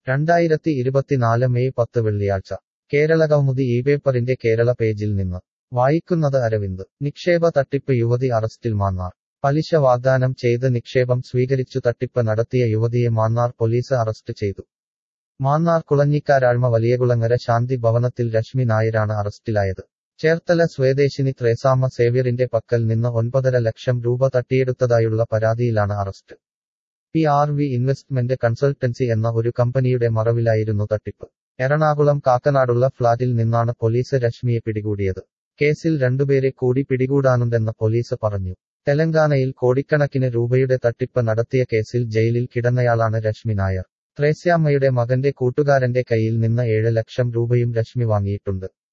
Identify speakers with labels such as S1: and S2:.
S1: രണ്ടായിരത്തി ഇരുപത്തിനാല് മെയ് പത്ത് വെള്ളിയാഴ്ച കേരള കൗമുദി ഈ പേപ്പറിന്റെ കേരള പേജിൽ നിന്ന് വായിക്കുന്നത് അരവിന്ദ് നിക്ഷേപ തട്ടിപ്പ് യുവതി അറസ്റ്റിൽ മാന്നാർ പലിശ വാഗ്ദാനം ചെയ്ത് നിക്ഷേപം സ്വീകരിച്ചു തട്ടിപ്പ് നടത്തിയ യുവതിയെ മാന്നാർ പോലീസ് അറസ്റ്റ് ചെയ്തു മാന്നാർ കുളഞ്ഞിക്കാരാഴ്മ വലിയകുളങ്ങര ശാന്തി ഭവനത്തിൽ രശ്മി നായരാണ് അറസ്റ്റിലായത് ചേർത്തല സ്വദേശിനി ത്രേസാമ സേവ്യറിന്റെ പക്കൽ നിന്ന് ഒൻപതര ലക്ഷം രൂപ തട്ടിയെടുത്തതായുള്ള പരാതിയിലാണ് arrest P R V investment consultancy എന്ന ഒരു കമ്പനിയുടെ മറവിലായിരുന്നു തട്ടിപ്പ് എറണാകുളം കാക്കനാടുള്ള ഫ്ളാറ്റിൽ നിന്നാണ് പോലീസ് രശ്മിയെ പിടികൂടിയത് കേസിൽ രണ്ടുപേരെ കൂടി പിടികൂടാനുണ്ടെന്ന് പോലീസ് പറഞ്ഞു തെലങ്കാനയിൽ കോടിക്കണക്കിന് രൂപയുടെ തട്ടിപ്പ് നടത്തിയ കേസിൽ ജയിലിൽ കിടന്നയാളാണ് രശ്മി നായർ ത്രേസ്യാമ്മയുടെ മകന്റെ കൂട്ടുകാരന്റെ കയ്യിൽ നിന്ന് ഏഴ് ലക്ഷം രൂപയും രശ്മി വാങ്ങിയിട്ടുണ്ട്